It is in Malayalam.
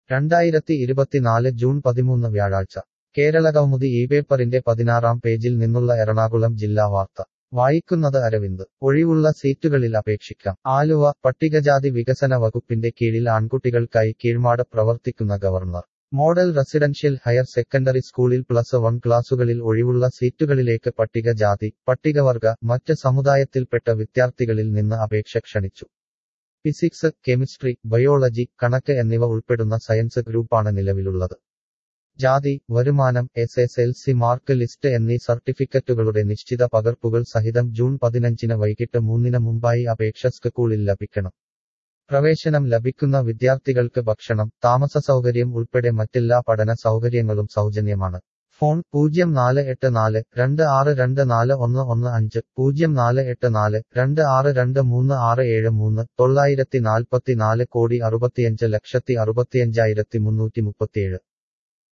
രണ്ടായിരത്തി ഇരുപത്തിനാല് ജൂൺ പതിമൂന്ന് വ്യാഴാഴ്ച കേരളകൗമുദി ഈ പേപ്പറിന്റെ പതിനാറാം പേജിൽ നിന്നുള്ള എറണാകുളം ജില്ലാ വാർത്ത വായിക്കുന്നത് അരവിന്ദ് ഒഴിവുള്ള സീറ്റുകളിൽ അപേക്ഷിക്കാം ആലുവ പട്ടികജാതി വികസന വകുപ്പിന്റെ കീഴിൽ ആൺകുട്ടികൾക്കായി കീഴ്മാട് പ്രവർത്തിക്കുന്ന government model residential higher secondary സ്കൂളിൽ പ്ലസ് വൺ ക്ലാസുകളിൽ ഒഴിവുള്ള സീറ്റുകളിലേക്ക് പട്ടികജാതി പട്ടികവർഗ മറ്റ് സമുദായത്തിൽപ്പെട്ട വിദ്യാർത്ഥികളിൽ നിന്ന് അപേക്ഷ ക്ഷണിച്ചു ഫിസിക്സ് കെമിസ്ട്രി ബയോളജി കണക്ക് എന്നിവ ഉൾപ്പെടുന്ന സയൻസ് ഗ്രൂപ്പാണ് നിലവിലുള്ളത് ജാതി വരുമാനം S S L C mark list എന്നീ സർട്ടിഫിക്കറ്റുകളുടെ നിശ്ചിത പകർപ്പുകൾ സഹിതം ജൂൺ പതിനഞ്ചിന് വൈകിട്ട് മൂന്നിന് മുമ്പായി അപേക്ഷ സ്കൂളിൽ ലഭിക്കണം പ്രവേശനം ലഭിക്കുന്ന വിദ്യാർത്ഥികൾക്ക് ഭക്ഷണം താമസ സൗകര്യം ഉൾപ്പെടെ മറ്റെല്ലാ പഠന സൗകര്യങ്ങളും സൗജന്യമാണ് ഫോൺ പൂജ്യം നാല് എട്ട് നാല് രണ്ട് ആറ് രണ്ട് നാല് ഒന്ന് ഒന്ന് അഞ്ച് പൂജ്യം നാല് എട്ട് നാല് രണ്ട് ആറ് രണ്ട് മൂന്ന് ആറ് ഏഴ് മൂന്ന് തൊള്ളായിരത്തി നാൽപ്പത്തി നാല് കോടി അറുപത്തിയഞ്ച് ലക്ഷത്തി അറുപത്തിയഞ്ചായിരത്തി മുന്നൂറ്റി മുപ്പത്തിയേഴ്